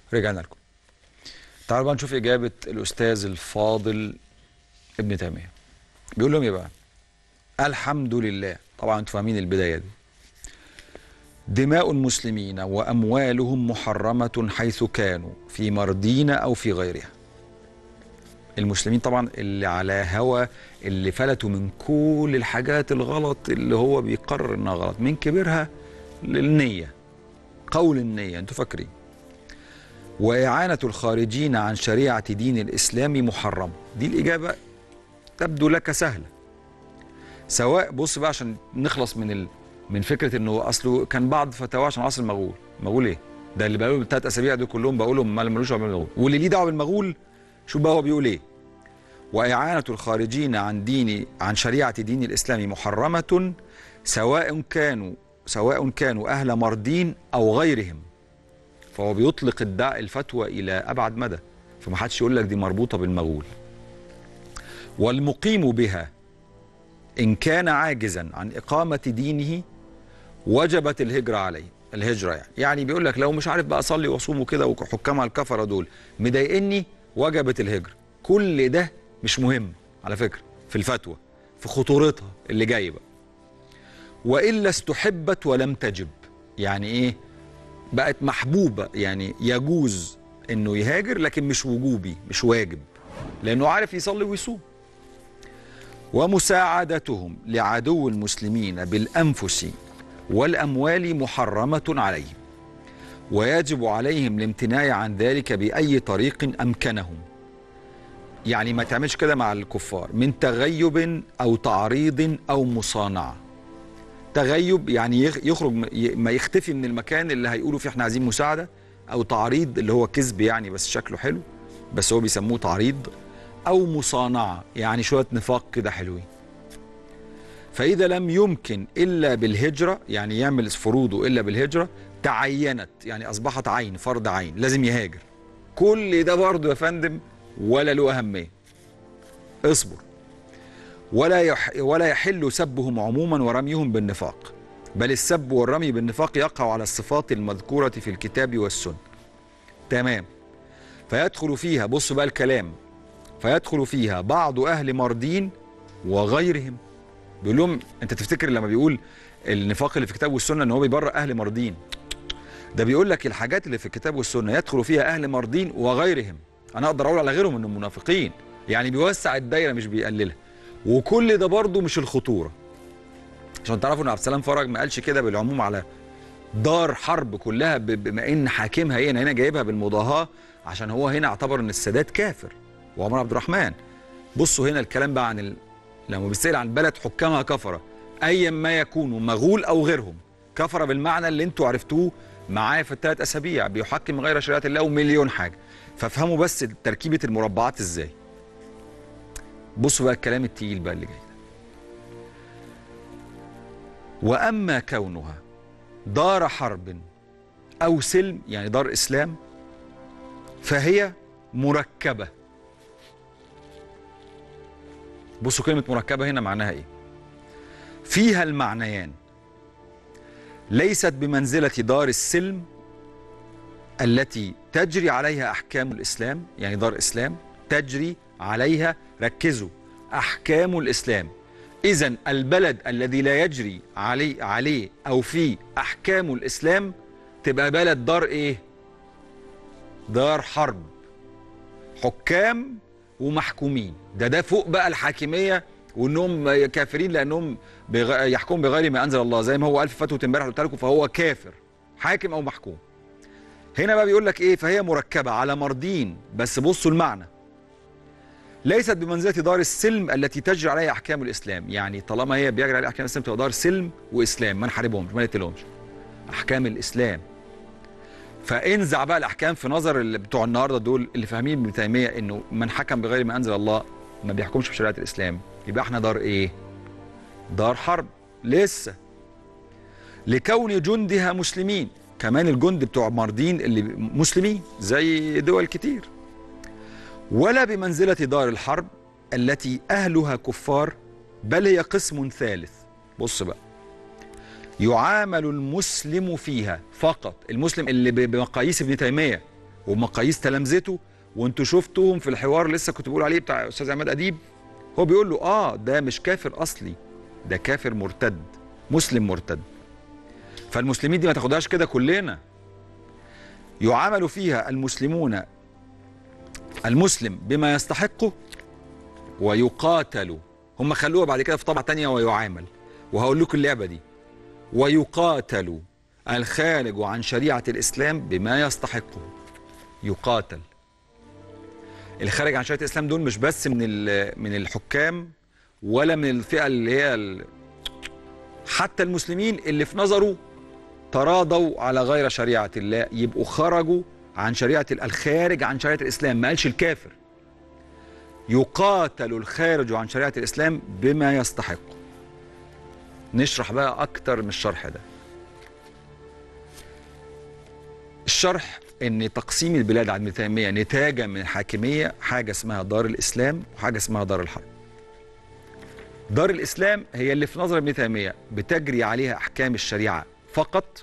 رجعنا لكم تعالوا بقى نشوف إجابة الأستاذ الفاضل ابن تيمية بيقول لهم إيه بقى الحمد لله طبعا انتوا فاهمين البداية دي دماء المسلمين وأموالهم محرمة حيث كانوا في مردين أو في غيرها المسلمين طبعا اللي على هوى اللي فلتوا من كل الحاجات الغلط اللي هو بيقرر انها غلط من كبرها للنية قول النية انتوا فاكرين وإعانة الخارجين عن شريعة دين الإسلام محرم دي الإجابة تبدو لك سهلة سواء بص بقى عشان نخلص من ال... من فكرة انه اصله كان بعض فتاوى عشان عصر المغول المغول ايه ده اللي بقاله ثلاث اسابيع دول كلهم بقولهم ما ملوش دعوه بالمغول واللي ليه دعوه بالمغول شوف بقى هو بيقول ايه وإعانة الخارجين عن دين عن شريعة دين الإسلام محرمة سواء كانوا سواء كانوا أهل مردين أو غيرهم فهو بيطلق الدع الفتوى إلى أبعد مدى فما حدش يقول لك دي مربوطة بالمغول والمقيم بها إن كان عاجزا عن إقامة دينه وجبت الهجرة عليه الهجرة يعني يعني بيقول لك لو مش عارف بقى أصلي وأصوم وكده وحكام الكفرة دول مضايقني وجبت الهجرة كل ده مش مهم على فكرة في الفتوى في خطورتها اللي جاي بقى وإلا استحبت ولم تجب يعني إيه بقت محبوبة يعني يجوز إنه يهاجر لكن مش وجوبي مش واجب لأنه عارف يصلي ويصوم ومساعدتهم لعدو المسلمين بالأنفس والأموال محرمة عليهم ويجب عليهم الامتناع عن ذلك بأي طريق أمكنهم يعني ما تعملش كده مع الكفار من تغيب أو تعريض أو مصانعة تغيب يعني يخرج ما يختفي من المكان اللي هيقولوا فيه احنا عايزين مساعدة أو تعريض اللي هو كذب يعني بس شكله حلو بس هو بيسموه تعريض أو مصانعة يعني شوية نفاق كده حلوين فإذا لم يمكن إلا بالهجرة يعني يعمل فروضه إلا بالهجرة تعينت يعني أصبحت عين فرض عين لازم يهاجر كل ده برضه يا فندم ولا له أهمية اصبر ولا يح ولا يحل سبهم عموما ورميهم بالنفاق بل السب والرمي بالنفاق يقع على الصفات المذكورة في الكتاب والسنة تمام فيدخل فيها بص بقى الكلام فيدخل فيها بعض أهل مردين وغيرهم بيقول لهم أنت تفتكر لما بيقول النفاق اللي في الكتاب والسنة أن هو بيبرأ أهل مردين ده بيقول لك الحاجات اللي في الكتاب والسنة يدخل فيها أهل مردين وغيرهم أنا أقدر أقول على غيرهم أنهم منافقين يعني بيوسع الدايرة مش بيقللها وكل ده برضه مش الخطورة عشان تعرفوا ان عبد السلام فرج ما قالش كده بالعموم على دار حرب كلها بما ان حاكمها ايه انا هنا جايبها بالمضاهاه عشان هو هنا اعتبر ان السادات كافر وعمر عبد الرحمن بصوا هنا الكلام بقى عن ال... لما بيسال عن بلد حكامها كفره ايا ما يكونوا مغول او غيرهم كفره بالمعنى اللي انتوا عرفتوه معايا في الثلاث اسابيع بيحكم غير شريعه الله ومليون حاجه فافهموا بس تركيبه المربعات ازاي بصوا بقى الكلام التقيل بقى اللي جاي ده واما كونها دار حرب او سلم يعني دار اسلام فهي مركبه بصوا كلمه مركبه هنا معناها ايه فيها المعنيان ليست بمنزله دار السلم التي تجري عليها احكام الاسلام يعني دار اسلام تجري عليها ركزوا احكام الاسلام اذا البلد الذي لا يجري عليه عليه او فيه احكام الاسلام تبقى بلد دار ايه دار حرب حكام ومحكومين ده ده فوق بقى الحاكميه وانهم كافرين لانهم بغ... يحكمون بغير ما انزل الله زي ما هو قال في فتوى امبارح قلت لكم فهو كافر حاكم او محكوم هنا بقى بيقول لك ايه فهي مركبه على مردين بس بصوا المعنى ليست بمنزله دار السلم التي تجري عليها احكام الاسلام يعني طالما هي بيجري عليها احكام الاسلام تبقى دار سلم واسلام ما نحاربهمش ما نقتلهمش احكام الاسلام فانزع بقى الاحكام في نظر اللي بتوع النهارده دول اللي فاهمين ابن تيميه انه من حكم بغير ما انزل الله ما بيحكمش بشريعه الاسلام يبقى احنا دار ايه دار حرب لسه لكون جندها مسلمين كمان الجند بتوع ماردين اللي مسلمين زي دول كتير ولا بمنزلة دار الحرب التي أهلها كفار بل هي قسم ثالث بص بقى يعامل المسلم فيها فقط المسلم اللي بمقاييس ابن تيمية ومقاييس تلامذته وانتوا شفتوهم في الحوار لسه كنت بقول عليه بتاع استاذ عماد اديب هو بيقول له اه ده مش كافر اصلي ده كافر مرتد مسلم مرتد فالمسلمين دي ما تاخدهاش كده كلنا يعامل فيها المسلمون المسلم بما يستحقه ويقاتل هم خلوها بعد كده في طبعة تانية ويعامل وهقول لكم اللعبة دي ويقاتل الخارج عن شريعة الإسلام بما يستحقه يقاتل الخارج عن شريعة الإسلام دول مش بس من من الحكام ولا من الفئة اللي هي حتى المسلمين اللي في نظره تراضوا على غير شريعة الله يبقوا خرجوا عن شريعة الخارج عن شريعة الإسلام ما قالش الكافر يقاتل الخارج عن شريعة الإسلام بما يستحق نشرح بقى أكتر من الشرح ده الشرح ان تقسيم البلاد عند ابن تيميه نتاجا من الحاكميه حاجه اسمها دار الاسلام وحاجه اسمها دار الحرب. دار الاسلام هي اللي في نظر ابن تيميه بتجري عليها احكام الشريعه فقط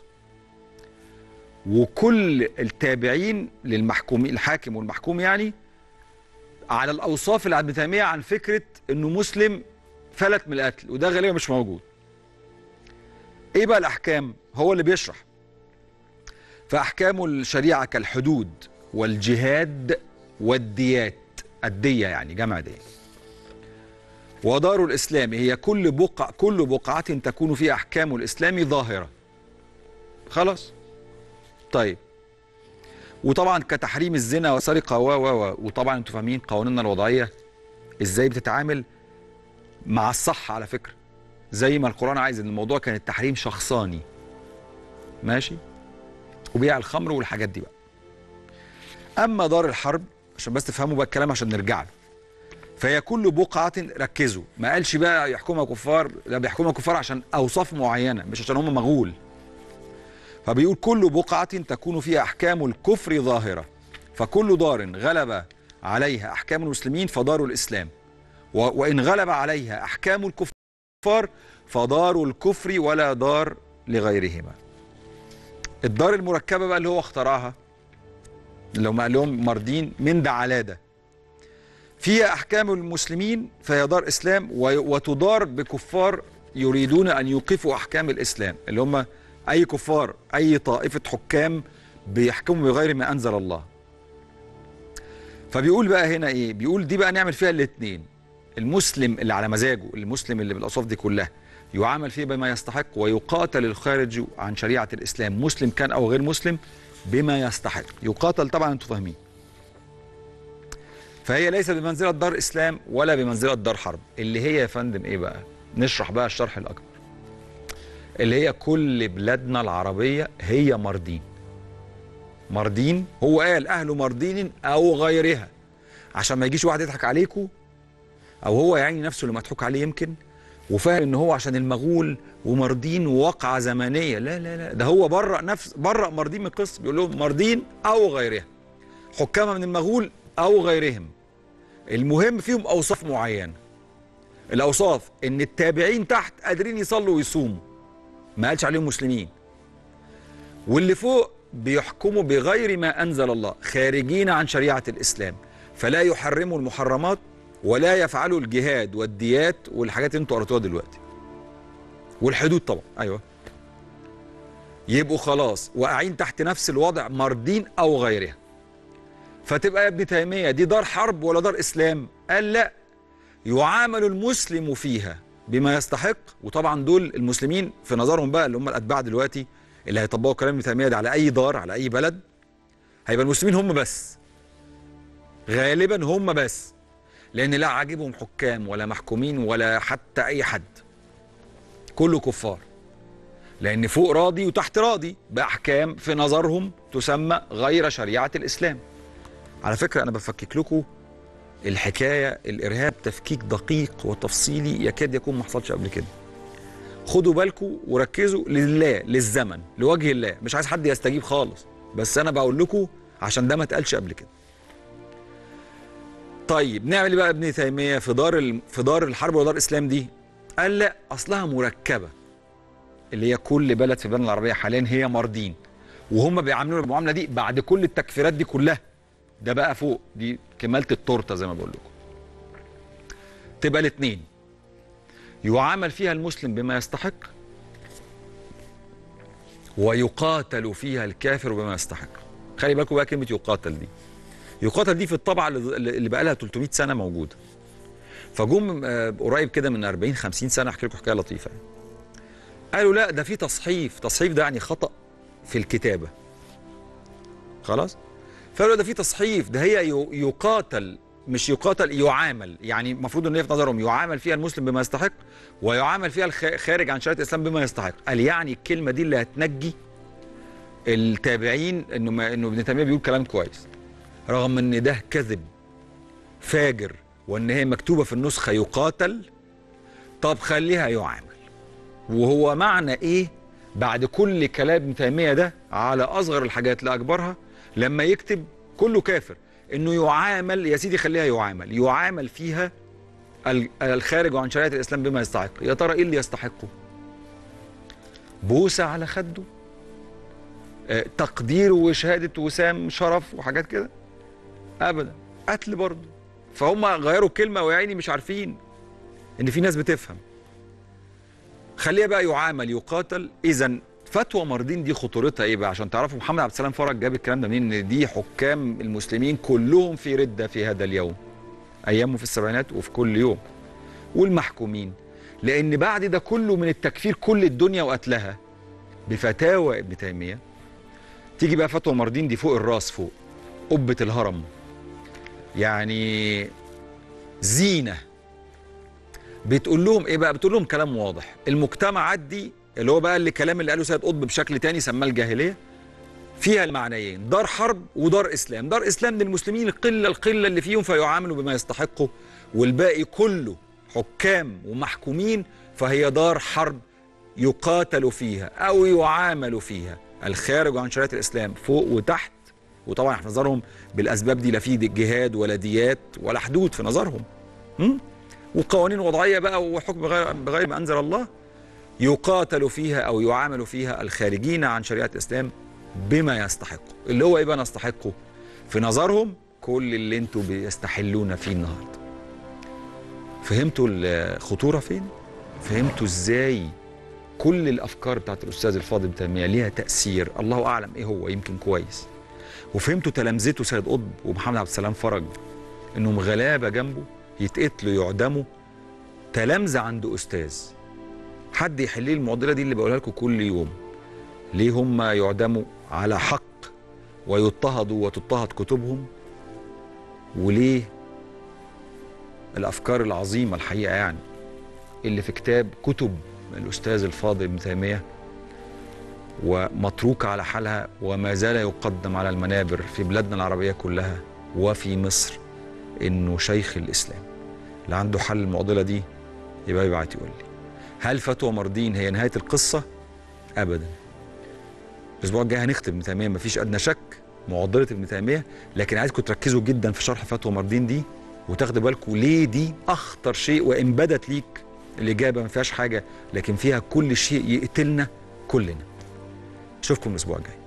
وكل التابعين للمحكوم الحاكم والمحكوم يعني على الاوصاف اللي عند ابن تيميه عن فكره انه مسلم فلت من القتل وده غالبا مش موجود. ايه بقى الاحكام؟ هو اللي بيشرح فأحكام الشريعة كالحدود والجهاد والديات الدية يعني جمع دية ودار الإسلام هي كل بقع كل بقعة تكون فيها أحكام الإسلام ظاهرة خلاص طيب وطبعا كتحريم الزنا والسرقة و و وطبعا انتوا فاهمين قوانيننا الوضعية ازاي بتتعامل مع الصح على فكرة زي ما القرآن عايز ان الموضوع كان التحريم شخصاني ماشي وبيع الخمر والحاجات دي بقى اما دار الحرب عشان بس تفهموا بقى الكلام عشان نرجع له فهي كل بقعة ركزوا ما قالش بقى يحكمها كفار لا بيحكمها كفار عشان اوصاف معينة مش عشان هم مغول فبيقول كل بقعة تكون فيها احكام الكفر ظاهرة فكل دار غلب عليها احكام المسلمين فدار الاسلام وان غلب عليها احكام الكفار فدار الكفر ولا دار لغيرهما الدار المركبه بقى اللي هو اخترعها اللي هم قال لهم مرضين من ده على ده فيها احكام المسلمين فهي دار اسلام وتدار بكفار يريدون ان يوقفوا احكام الاسلام اللي هم اي كفار اي طائفه حكام بيحكموا بغير ما انزل الله فبيقول بقى هنا ايه بيقول دي بقى نعمل فيها الاثنين المسلم اللي على مزاجه المسلم اللي بالاوصاف دي كلها يعامل فيه بما يستحق ويقاتل الخارج عن شريعة الإسلام مسلم كان أو غير مسلم بما يستحق يقاتل طبعا أنتم فاهمين فهي ليست بمنزلة دار إسلام ولا بمنزلة دار حرب اللي هي يا فندم إيه بقى نشرح بقى الشرح الأكبر اللي هي كل بلادنا العربية هي مردين مردين هو قال أهل مردين أو غيرها عشان ما يجيش واحد يضحك عليكم أو هو يعني نفسه اللي مضحوك عليه يمكن وفاهم ان هو عشان المغول ومردين وواقعه زمنيه لا لا لا ده هو برأ نفس برأ مردين من القصه بيقول لهم مردين او غيرها حكامه من المغول او غيرهم المهم فيهم اوصاف معينه الاوصاف ان التابعين تحت قادرين يصلوا ويصوموا ما قالش عليهم مسلمين واللي فوق بيحكموا بغير ما انزل الله خارجين عن شريعه الاسلام فلا يحرموا المحرمات ولا يفعلوا الجهاد والديات والحاجات اللي انتوا قريتوها دلوقتي والحدود طبعا ايوه يبقوا خلاص واقعين تحت نفس الوضع مردين او غيرها فتبقى يا ابن تيميه دي دار حرب ولا دار اسلام قال لا يعامل المسلم فيها بما يستحق وطبعا دول المسلمين في نظرهم بقى اللي هم الاتباع دلوقتي اللي هيطبقوا كلام ابن تيميه ده على اي دار على اي بلد هيبقى المسلمين هم بس غالبا هم بس لان لا عاجبهم حكام ولا محكومين ولا حتى اي حد كله كفار لان فوق راضي وتحت راضي باحكام في نظرهم تسمى غير شريعه الاسلام على فكره انا بفكك لكم الحكايه الارهاب تفكيك دقيق وتفصيلي يكاد يكون ما حصلش قبل كده خدوا بالكم وركزوا لله للزمن لوجه الله مش عايز حد يستجيب خالص بس انا بقول لكم عشان ده ما اتقالش قبل كده طيب نعمل ايه بقى ابن تيميه في دار ال... في دار الحرب ودار الاسلام دي قال لا اصلها مركبه اللي هي كل بلد في البلاد العربيه حاليا هي مردين وهم بيعاملونا بالمعامله دي بعد كل التكفيرات دي كلها ده بقى فوق دي كماله التورته زي ما بقول لكم تبقى الاثنين يعامل فيها المسلم بما يستحق ويقاتل فيها الكافر بما يستحق خلي بالكم بقى كلمه يقاتل دي يقاتل دي في الطبعه اللي اللي بقى لها 300 سنه موجوده فجم آه، قريب كده من 40 50 سنه احكي لكم حكايه لطيفه قالوا لا ده في تصحيف تصحيف ده يعني خطا في الكتابه خلاص فقالوا ده في تصحيف ده هي ي- يقاتل مش يقاتل يعامل يعني المفروض ان هي في نظرهم يعامل فيها المسلم بما يستحق ويعامل فيها الخ- خارج عن شريعه الاسلام بما يستحق قال يعني الكلمه دي اللي هتنجي التابعين انه ما انه ابن تيميه بيقول كلام كويس رغم ان ده كذب فاجر وان هي مكتوبه في النسخه يقاتل طب خليها يعامل وهو معنى ايه بعد كل كلام ابن تيميه ده على اصغر الحاجات لاكبرها لما يكتب كله كافر انه يعامل يا سيدي خليها يعامل يعامل فيها ال- الخارج عن شريعه الاسلام بما يستحق يا ترى ايه اللي يستحقه بوسه على خده آه، تقدير وشهاده وسام شرف وحاجات كده ابدا قتل برضه فهم غيروا كلمه ويا عيني مش عارفين ان في ناس بتفهم خليها بقى يعامل يقاتل اذا فتوى مردين دي خطورتها ايه بقى عشان تعرفوا محمد عبد السلام فرج جاب الكلام ده منين ان دي حكام المسلمين كلهم في رده في هذا اليوم ايامه في السبعينات وفي كل يوم والمحكومين لان بعد ده كله من التكفير كل الدنيا وقتلها بفتاوى ابن تيميه تيجي بقى فتوى مردين دي فوق الراس فوق قبه الهرم يعني زينه بتقول لهم ايه بقى بتقول لهم كلام واضح المجتمعات دي اللي هو بقى اللي كلام اللي قاله سيد قطب بشكل تاني سماه الجاهليه فيها المعنيين دار حرب ودار اسلام دار اسلام للمسلمين القله القله اللي فيهم فيعاملوا بما يستحقوا والباقي كله حكام ومحكومين فهي دار حرب يقاتل فيها او يعامل فيها الخارج عن شريعه الاسلام فوق وتحت وطبعا في نظرهم بالاسباب دي لا في جهاد ولا ديات ولا حدود في نظرهم م? وقوانين وضعيه بقى وحكم غير بغير ما انزل الله يقاتل فيها او يعامل فيها الخارجين عن شريعه الاسلام بما يستحقوا اللي هو ايه بقى نستحقه في نظرهم كل اللي انتوا بيستحلونا فيه النهارده فهمتوا الخطوره فين فهمتوا ازاي كل الافكار بتاعت الاستاذ الفاضل ابن تيميه ليها تاثير الله اعلم ايه هو يمكن كويس وفهمتوا تلامذته سيد قطب ومحمد عبد السلام فرج انهم غلابه جنبه يتقتلوا يعدموا تلامذه عند استاذ حد يحل لي المعضله دي اللي بقولها لكم كل يوم ليه هم يعدموا على حق ويضطهدوا وتضطهد كتبهم وليه الافكار العظيمه الحقيقه يعني اللي في كتاب كتب الاستاذ الفاضل ابن تيميه ومتروكه على حالها وما زال يقدم على المنابر في بلادنا العربيه كلها وفي مصر انه شيخ الاسلام اللي عنده حل المعضله دي يبقى يبعت يقول لي هل فتوى مردين هي نهايه القصه ابدا الاسبوع الجاي هنختم ابن تيميه مفيش ادنى شك معضله ابن تيميه لكن عايزكم تركزوا جدا في شرح فتوى مردين دي وتاخدوا بالكم ليه دي اخطر شيء وان بدت ليك الاجابه ما فيهاش حاجه لكن فيها كل شيء يقتلنا كلنا اشوفكم الاسبوع الجاي